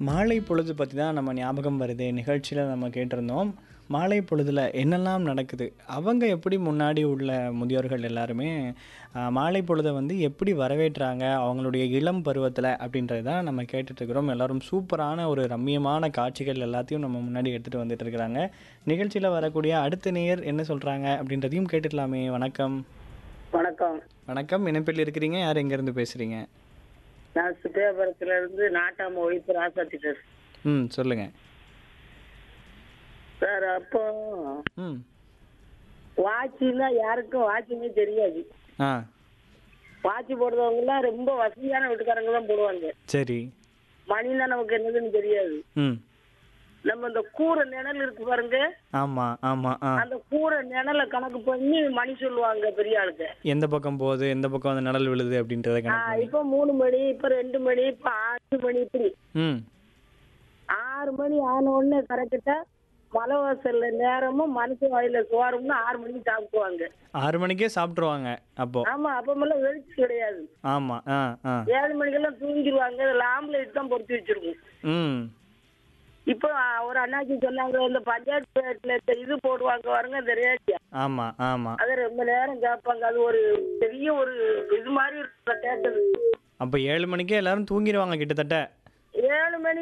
மாலை பொழுது பற்றி தான் நம்ம ஞாபகம் வருது நிகழ்ச்சியில் நம்ம கேட்டிருந்தோம் மாலை பொழுதில் என்னெல்லாம் நடக்குது அவங்க எப்படி முன்னாடி உள்ள முதியோர்கள் எல்லாருமே ஆஹ், மாலை பொழுதை வந்து எப்படி வரவேற்றாங்க அவங்களுடைய இளம் பருவத்தில் அப்படின்றது தான் நம்ம கேட்டுட்ருக்குறோம் எல்லாரும் சூப்பரான ஒரு ரம்மியமான காட்சிகள் எல்லாத்தையும் நம்ம முன்னாடி எடுத்துகிட்டு வந்துட்டு இருக்கிறாங்க நிகழ்ச்சியில் வரக்கூடிய அடுத்த நேயர் என்ன சொல்கிறாங்க அப்படின்றதையும் கேட்டுக்கலாமே வணக்கம் வணக்கம் வணக்கம் இணைப்பில் இருக்கிறீங்க யார் எங்கேருந்து பேசுகிறீங்க நான் சுத்தியாபுரத்துல இருந்து நாட்டாம ஒழிப்பு ராசாத்தி பேசுறேன் ம் சொல்லுங்கள் சார் அப்போ ம் வாட்சின்னா யாருக்கும் வாட்சினே தெரியாது ஆ வாட்ச் போடுறவங்க எல்லாம் ரொம்ப வசதியான வீட்டுக்காரங்க தான் போடுவாங்க சரி மணின்னா நமக்கு என்னதுன்னு தெரியாது ம் நம்ம இந்த கூரை நிழல் இருக்கு பாருங்க ஆமாம் ஆமாம் ஆ அந்த கூரை நிழலை கணக்கு பண்ணி மணி சொல்லுவாங்க பெரிய ஆளுக்கு எந்த பக்கம் போகுது எந்த பக்கம் அந்த நிழல் விழுது அப்படின்றத ஆ, கணக்கு பண்ணி. இப்ப மூணு மணி இப்ப ரெண்டு மணி இப்ப ஆறு மணி இப்படி ம் ஆறு மணி ஆன உடனே கரெக்டா மலை வாசல்ல நேரமும் மனுஷன் வாயில சோறும்னு ஆறு மணிக்கு சாப்பிடுவாங்க ஆறு மணிக்கே சாப்பிட்ருவாங்க அப்போ ஆமா அப்பமெல்லாம் வெளிச்சு கிடையாது ஆமாம் ஆ ஆ ஏழு மணிக்கெல்லாம் தூங்கிடுவாங்க லாம்ப் லைட் தான் பொருத்தி வச்சிருக்கும் ம் இப்போ ஆ, ஒரு அண்ணாச்சி சொன்னாங்க இந்த பஞ்சாயத்து ரேட்ல இந்த இது போடுவாங்க பாருங்க இந்த ரேடியா ஆமாம் ஆமாம் அதை ரொம்ப நேரம் கேட்பாங்க அது ஒரு பெரிய ஒரு இது மாதிரி இருக்கும் கேட்டது அப்போ ஏழு மணிக்கே எல்லாரும் தூங்கிடுவாங்க கிட்டத்தட்ட ஏழு மணி